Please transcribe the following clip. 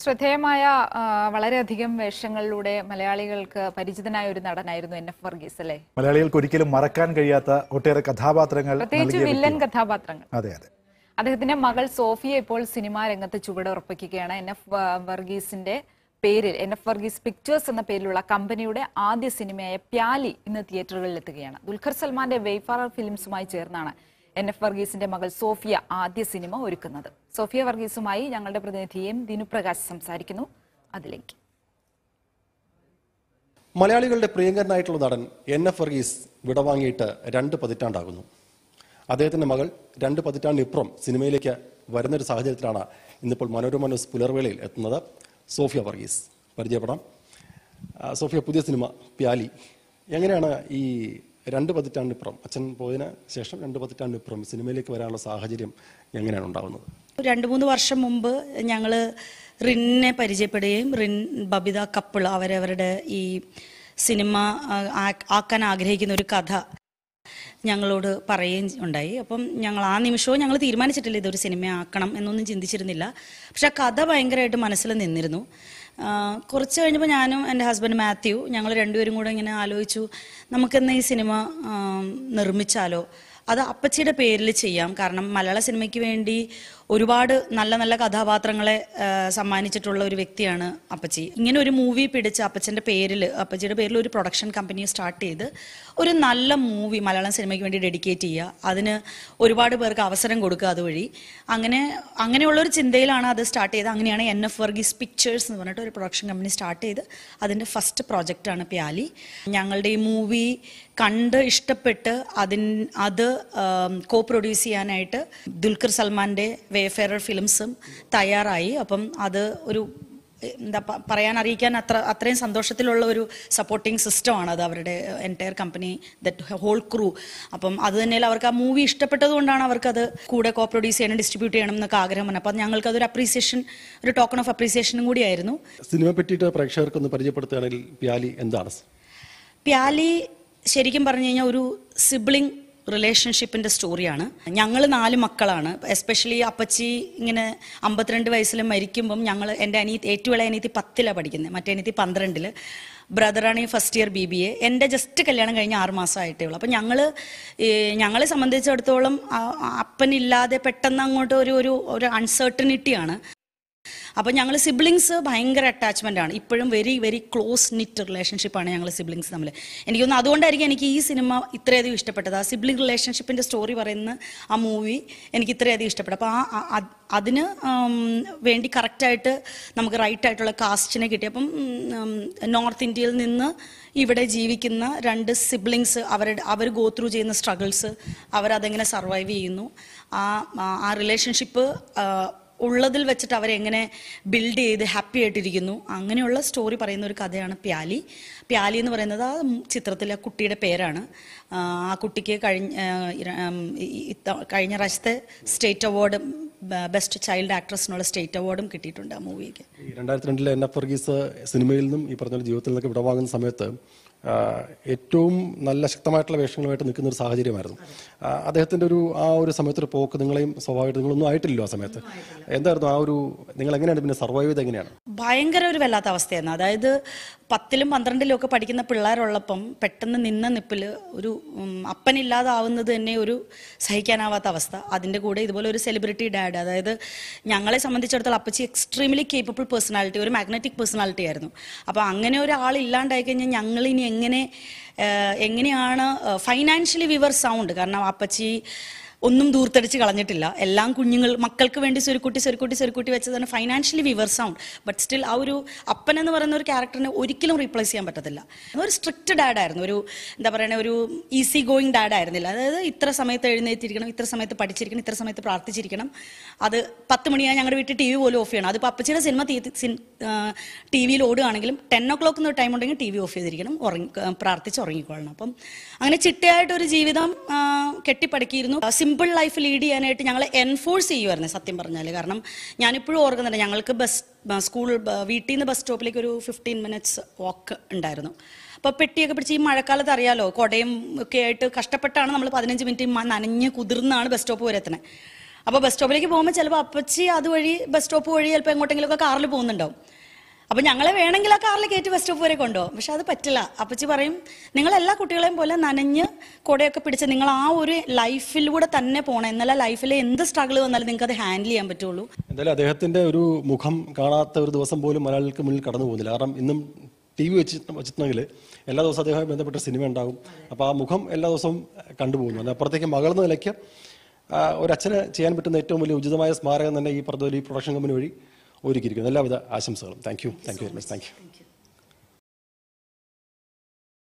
ശ്രദ്ധേയമായ ആ, വളരെയധികം വേഷങ്ങളിലൂടെ മലയാളികൾക്ക് പരിചിതനായ ഒരു നടനായിരുന്നു എൻ എഫ് വർഗീസ് അല്ലേ മലയാളികൾക്ക് ഒരിക്കലും മറക്കാൻ കഴിയാത്ത ഒട്ടേറെ കഥാപാത്രങ്ങൾ പ്രത്യേകിച്ച് നൽകിയ വില്ലൻ വ്യക്തിയാണ്. കഥാപാത്രങ്ങൾ അതെ അതെ അദ്ദേഹത്തിന്റെ മകൾ സോഫിയ ഇപ്പോൾ സിനിമാ രംഗത്ത് ചുവടുറപ്പിക്കുകയാണ് എൻ എഫ് വ- വർഗീസിന്റെ പേരിൽ എൻ എഫ് വർഗീസ് പിക്ചേഴ്സ് എന്ന പേരിലുള്ള കമ്പനിയുടെ ആദ്യ സിനിമയായ പ്യാലി ഇന്ന് തിയേറ്ററുകളിൽ എത്തുകയാണ് ദുൽഖർ സൽമാന്റെ വെയ്ഫാറർ ഫിലിംസുമായി ചേർന്നാണ് എൻ എഫ് വർഗീസിന്റെ മകൾ സോഫിയ ആദ്യ സിനിമ ഒരുക്കുന്നത് സോഫിയ വർഗീസുമായി ഞങ്ങളുടെ പ്രതിനിധി എം ദിനുപ്രകാശ് സംസാരിക്കുന്നു അതിലേക്ക് മലയാളികളുടെ പ്രിയങ്കരനായിട്ടുള്ള നടൻ എൻ എഫ് വർഗീസ് വിടവാങ്ങിയിട്ട് രണ്ട് പതിറ്റാണ്ടാകുന്നു അദ്ദേഹത്തിന്റെ മകൾ രണ്ട് പതിറ്റാണ്ടിനിപ്പുറം സിനിമയിലേക്ക് വരുന്നൊരു സാഹചര്യത്തിലാണ് ഇന്നിപ്പോൾ മനോരമ ന്യൂസ് പുലർവേളയിൽ എത്തുന്നത് സോഫിയ വർഗീസ് പരിചയപ്പെടാം ആ, സോഫിയ പുതിയ സിനിമ പ്യാലി എങ്ങനെയാണ് ഈ രണ്ട് പതിറ്റാണ്ടിനിപ്പുറം അച്ഛൻ പോയതിന് ശേഷം രണ്ട് പതിറ്റാണ്ടിനിപ്പുറം സിനിമയിലേക്ക് വരാനുള്ള സാഹചര്യം എങ്ങനെയാണ് ഉണ്ടാകുന്നത് രണ്ട് മൂന്ന് വർഷം മുമ്പ് ഞങ്ങൾ റിന്നെ പരിചയപ്പെടുകയും റിൻ ബബിത കപ്പിൾ അവരവരുടെ ഈ സിനിമ ആ, ആ- ആക്കാൻ ആഗ്രഹിക്കുന്ന ഒരു കഥ ഞങ്ങളോട് പറയുകയും ഉണ്ടായി അപ്പം ഞങ്ങൾ ആ നിമിഷവും ഞങ്ങൾ തീരുമാനിച്ചിട്ടില്ല ഇതൊരു സിനിമ ആക്കണം എന്നൊന്നും ചിന്തിച്ചിരുന്നില്ല പക്ഷെ ആ കഥ ഭയങ്കരമായിട്ട് മനസ്സിൽ നിന്നിരുന്നു ആ, കുറച്ച് കഴിഞ്ഞപ്പോൾ ഞാനും എൻ്റെ ഹസ്ബൻഡ് മാത്യു ഞങ്ങൾ രണ്ടുപേരും കൂടെ ഇങ്ങനെ ആലോചിച്ചു നമുക്കെന്നാ ഈ സിനിമ ആ, നിർമ്മിച്ചാലോ അത് അപ്പച്ചിയുടെ പേരിൽ ചെയ്യാം കാരണം മലയാള സിനിമയ്ക്ക് വേണ്ടി ഒരുപാട് നല്ല നല്ല കഥാപാത്രങ്ങളെ ആ, സമ്മാനിച്ചിട്ടുള്ള ഒരു വ്യക്തിയാണ് അപ്പച്ചി ഇങ്ങനെ ഒരു മൂവി പിടിച്ച് അപ്പച്ചൻ്റെ പേരിൽ അപ്പച്ചിയുടെ പേരിൽ ഒരു പ്രൊഡക്ഷൻ കമ്പനി സ്റ്റാർട്ട് ചെയ്ത് ഒരു നല്ല മൂവി മലയാളം സിനിമയ്ക്ക് വേണ്ടി ഡെഡിക്കേറ്റ് ചെയ്യുക അതിന് ഒരുപാട് പേർക്ക് അവസരം കൊടുക്കുക അതുവഴി അങ്ങനെ അങ്ങനെയുള്ള ഒരു ചിന്തയിലാണ് അത് സ്റ്റാർട്ട് ചെയ്തത് അങ്ങനെയാണ് എൻ എഫ് വർഗീസ് പിക്ചേഴ്സ് എന്ന് പറഞ്ഞിട്ട് ഒരു പ്രൊഡക്ഷൻ കമ്പനി സ്റ്റാർട്ട് ചെയ്ത് അതിൻ്റെ ഫസ്റ്റ് പ്രോജക്റ്റാണ് പ്യാലി ഞങ്ങളുടെ ഈ മൂവി കണ്ട് ഇഷ്ടപ്പെട്ട് അതിൻ അത് കോ പ്രൊഡ്യൂസ് ചെയ്യാനായിട്ട് ദുൽഖർ സൽമാൻ്റെ വേഫെയർ ഫിലിംസും തയ്യാറായി അപ്പം അത് ഒരു എന്താ പ- പറയാൻ അറിയിക്കാൻ അത്ര അത്രയും സന്തോഷത്തിലുള്ള ഒരു സപ്പോർട്ടിങ് സിസ്റ്റമാണ് അത് അവരുടെ entire company that whole crew അപ്പം അത് തന്നെയല്ല അവർക്ക് ആ മൂവി ഇഷ്ടപ്പെട്ടത് കൊണ്ടാണ് അവർക്കത് കൂടെ കോ പ്രൊഡ്യൂസ് ചെയ്യണം ഡിസ്ട്രിബ്യൂട്ട് ചെയ്യണം എന്നൊക്കെ ആഗ്രഹം വന്നത് അപ്പം ഞങ്ങൾക്ക് അതൊരു അപ്രീസിയേഷൻ ഒരു ടോക്കൺ ഓഫ് അപ്രീസിയേഷനും കൂടിയായിരുന്നു സിനിമയെ പറ്റിയിട്ട് പ്രേക്ഷകർക്കൊന്ന് പരിചയപ്പെടുത്തുകയാണെങ്കിൽ പ്യാലി എന്താണ് പ്യാലി ശരിക്കും പറഞ്ഞു കഴിഞ്ഞാൽ ഒരു സിബ്ലിംഗ് റിലേഷൻഷിപ്പിന്റെ സ്റ്റോറിയാണ് ഞങ്ങൾ നാല് മക്കളാണ് എസ്പെഷ്യലി അപ്പച്ചി ഇങ്ങനെ അമ്പത്തിരണ്ട് വയസ്സിൽ മരിക്കുമ്പം ഞങ്ങൾ എൻ്റെ അനിയത്തി ഏറ്റവും ഇളയ അനിയത്തി പത്തിലാണ് പഠിക്കുന്നത് മറ്റേ അനിയത്തി പന്ത്രണ്ടിൽ ബ്രദറാണ് ഈ first year B B A എൻ്റെ ജസ്റ്റ് കല്യാണം കഴിഞ്ഞ് ആറ് മാസമായിട്ടേ ഉള്ളൂ അപ്പം ഞങ്ങൾ ഞങ്ങളെ സംബന്ധിച്ചിടത്തോളം ആ- ആ അപ്പനില്ലാതെ പെട്ടെന്ന് അങ്ങോട്ട് ഒരു ഒരു ഒരു അൺസർട്ടനിറ്റിയാണ് അപ്പോൾ ഞങ്ങൾ സിബ്ലിങ്സ് ഭയങ്കര അറ്റാച്ച്മെൻ്റ് ആണ് ഇപ്പോഴും വെരി വെരി ക്ലോസ് നിറ്റ് റിലേഷൻഷിപ്പാണ് ഞങ്ങൾ സിബ്ലിങ്സ് തമ്മിൽ എനിക്ക് തോന്നുന്നു അതുകൊണ്ടായിരിക്കും എനിക്ക് ഈ സിനിമ ഇത്രയധികം ഇഷ്ടപ്പെട്ടത് ആ സിബ്ലിംഗ് റിലേഷൻഷിപ്പിൻ്റെ സ്റ്റോറി പറയുന്ന ആ മൂവി എനിക്ക് ഇത്രയധികം ഇഷ്ടപ്പെട്ടു അപ്പോൾ ആ ആ- അത് അതിന് ഉം, വേണ്ടി കറക്റ്റായിട്ട് നമുക്ക് റൈറ്റ് ആയിട്ടുള്ള കാസ്റ്റിനെ കിട്ടി അപ്പം ഉം, നോർത്ത് ഇന്ത്യയിൽ നിന്ന് ഇവിടെ ജീവിക്കുന്ന രണ്ട് സിബ്ലിങ്സ് അവരുടെ അവർ ഗോ ത്രൂ ചെയ്യുന്ന സ്ട്രഗിൾസ് അവരതെങ്ങനെ സർവൈവ് ചെയ്യുന്നു ആ ആ- ആ റിലേഷൻഷിപ്പ് ഉള്ളതിൽ വെച്ചിട്ട് അവരെങ്ങനെ ബിൽഡ് ചെയ്ത് ഹാപ്പി ആയിട്ടിരിക്കുന്നു അങ്ങനെയുള്ള സ്റ്റോറി പറയുന്ന ഒരു കഥയാണ് പ്യാലി പ്യാലി എന്ന് പറയുന്നത് ആ ചിത്രത്തിലെ ആ കുട്ടിയുടെ പേരാണ് ആ ആ കുട്ടിക്ക് കഴിഞ്ഞ ആ, ഇര- ഉം, ഈ- ഇത്ത- കഴിഞ്ഞ പ്രാവശ്യത്തെ സ്റ്റേറ്റ് അവാർഡ് ബെസ്റ്റ് ചൈൽഡ് ആക്ട്രസിനുള്ള സ്റ്റേറ്റ് അവാർഡും കിട്ടിയിട്ടുണ്ട് ആ മൂവിക്ക് ഈ രണ്ടായിരത്തി രണ്ടിലെ എൻ എഫ് വർഗീസ് സിനിമയിൽ നിന്നും ഈ പറഞ്ഞ പോലെ ജീവിതത്തിൽ നിന്നൊക്കെ വിടവാങ്ങുന്ന സമയത്ത് ആ, ഏറ്റവും നല്ല ശക്തമായിട്ടുള്ള വേഷങ്ങളുമായിട്ട് നിൽക്കുന്ന ഒരു സാഹചര്യമായിരുന്നു ആ, അദ്ദേഹത്തിന്റെ ഒരു ആ ഒരു സമയത്ത് ഒരു പോക്ക് നിങ്ങളെയും സ്വാഭാവികമായിട്ട് നിങ്ങളൊന്നും ആയിട്ടില്ലല്ലോ ആ സമയത്ത് എന്തായിരുന്നു ആ ഒരു നിങ്ങൾ എങ്ങനെയാണ് പിന്നെ സർവൈവ് ചെയ്ത് എങ്ങനെയാണ് ഭയങ്കര ഒരു വല്ലാത്ത അവസ്ഥയായിരുന്നു അതായത് പത്തിലും പന്ത്രണ്ടിലും ഒക്കെ പഠിക്കുന്ന പിള്ളേരുള്ളപ്പം പെട്ടെന്ന് നിന്ന നിപ്പിൽ ഒരു ഉം, അപ്പനില്ലാതാവുന്നത് തന്നെ ഒരു സഹിക്കാനാവാത്ത അവസ്ഥ അതിൻ്റെ കൂടെ ഇതുപോലെ ഒരു സെലിബ്രിറ്റി ഡാഡ് അതായത് ഞങ്ങളെ സംബന്ധിച്ചിടത്തോളം അപ്പച്ചി എക്സ്ട്രീംലി കേപ്പബിൾ പേഴ്സണാലിറ്റി ഒരു മാഗ്നറ്റിക് പേഴ്സണാലിറ്റി ആയിരുന്നു അപ്പോൾ അങ്ങനെ ഒരാൾ ഇല്ലാണ്ടായി കഴിഞ്ഞാൽ ഞങ്ങൾ ഇനി എങ്ങനെ ഏഹ്, എങ്ങനെയാണ് ഫൈനാൻഷ്യലി വിവർ സൗണ്ട് കാരണം അപ്പച്ചി ഒന്നും ദൂർത്തടിച്ച് കളഞ്ഞിട്ടില്ല എല്ലാം കുഞ്ഞുങ്ങൾ മക്കൾക്ക് വേണ്ടി സ്വരുക്കുട്ടി സ്വരുക്കുട്ടി സ്വരുക്കുട്ടി വെച്ചതാണ് financially we were sound but still ആ ഒരു അപ്പൻ എന്ന് പറയുന്ന ഒരു ക്യാരക്ടറിനെ ഒരിക്കലും റീപ്ലേസ് ചെയ്യാൻ പറ്റത്തില്ല ഒരു സ്ട്രിക്റ്റ് ഡാഡായിരുന്നു ഒരു എന്താ പറയുക ഒരു ഈസി ഗോയിങ് ഡാഡ് ആയിരുന്നില്ല അതായത് ഇത്ര സമയത്ത് എഴുന്നേറ്റിരിക്കണം ഇത്ര സമയത്ത് പഠിച്ചിരിക്കണം ഇത്ര സമയത്ത് പ്രാർത്ഥിച്ചിരിക്കണം അത് പത്ത് മണിയായി ഞങ്ങളുടെ വീട്ടിൽ ടി വി പോലും ഓഫ് ചെയ്യണം അതിപ്പോൾ അപ്പച്ചിയുടെ സിനിമ ടി വിയിൽ ഓടുകയാണെങ്കിലും ടെൻ ഒ ക്ലോക്ക് എന്നൊരു ടൈം ഉണ്ടെങ്കിൽ ടി വി ഓഫ് ചെയ്തിരിക്കണം ഉറങ്ങി ആ, പ്രാർത്ഥിച്ച് ഉറങ്ങിക്കൊള്ളണം അപ്പം അങ്ങനെ ചിട്ടയായിട്ടൊരു ജീവിതം ആ, കെട്ടിപ്പടുക്കിയിരുന്നു സിമ്പിൾ ലൈഫ് ലീഡ് ചെയ്യാനായിട്ട് ഞങ്ങൾ എൻഫോഴ്സ് ചെയ്യുമായിരുന്നു സത്യം പറഞ്ഞാൽ കാരണം ഞാനിപ്പോഴും ഓർക്കുന്നുണ്ട് ഞങ്ങൾക്ക് ബസ് സ്കൂൾ വീട്ടിൽ നിന്ന് ബസ് സ്റ്റോപ്പിലേക്ക് ഒരു ഫിഫ്റ്റീൻ മിനിറ്റ്സ് വാക്ക് ഉണ്ടായിരുന്നു അപ്പോൾ പെട്ടിയൊക്കെ പിടിച്ച് ഈ മഴക്കാലത്ത് അറിയാലോ കുടയും ഒക്കെ ആയിട്ട് കഷ്ടപ്പെട്ടാണ് നമ്മൾ പതിനഞ്ച് മിനിറ്റ് മ- നനഞ്ഞ് കുതിർന്നാണ് ബസ് സ്റ്റോപ്പ് വരെ എത്തണേ അപ്പോൾ ബസ് സ്റ്റോപ്പിലേക്ക് പോകുമ്പോൾ ചിലപ്പോൾ അപ്പച്ചി അതുവഴി ബസ് സ്റ്റോപ്പ് വഴി ചിലപ്പോൾ എങ്ങോട്ടെങ്കിലുമൊക്കെ കാറിൽ പോകുന്നുണ്ടാവും അപ്പൊ ഞങ്ങളെ വേണമെങ്കിൽ ആ കാറിൽ കയറ്റി ബസ് സ്റ്റോപ്പ് വരെ കൊണ്ടുപോകും പക്ഷെ അത് പറ്റില്ല അപ്പച്ചി പറയും നിങ്ങൾ എല്ലാ കുട്ടികളെയും പോലെ നനഞ്ഞ് കുടയൊക്കെ പിടിച്ച് നിങ്ങൾ ആ ഒരു ലൈഫിലൂടെ തന്നെ പോകണം എന്നാലേ ലൈഫിലെ എന്ത് സ്ട്രഗിൾ വന്നാലും നിങ്ങൾക്ക് അത് ഹാൻഡിൽ ചെയ്യാൻ പറ്റുള്ളൂ എന്തായാലും അദ്ദേഹത്തിന്റെ ഒരു മുഖം കാണാത്ത ഒരു ദിവസം പോലും മലയാളികൾക്ക് മുന്നിൽ കടന്നു പോകുന്നില്ല കാരണം ഇന്നും ടി വി വെച്ച് വെച്ചിട്ടുണ്ടെങ്കിൽ എല്ലാ ദിവസവും അദ്ദേഹവുമായി ബന്ധപ്പെട്ട സിനിമ ഉണ്ടാകും അപ്പോൾ ആ മുഖം എല്ലാ ദിവസവും കണ്ടുപോകുന്നു അതിനപ്പുറത്തേക്ക് മകളെന്ന നിലയ്ക്ക് ആ, ഒരു അച്ഛന് ചെയ്യാൻ പറ്റുന്ന ഏറ്റവും വലിയ ഉചിതമായ സ്മാരകം തന്നെ ഈ പറഞ്ഞ പോലെ ഈ പ്രൊഡക്ഷൻ കമ്പനി വഴി ഒരുക്കിയിരിക്കുന്നു എല്ലാവിധ ആശംസകളും thank you thank you very much thank U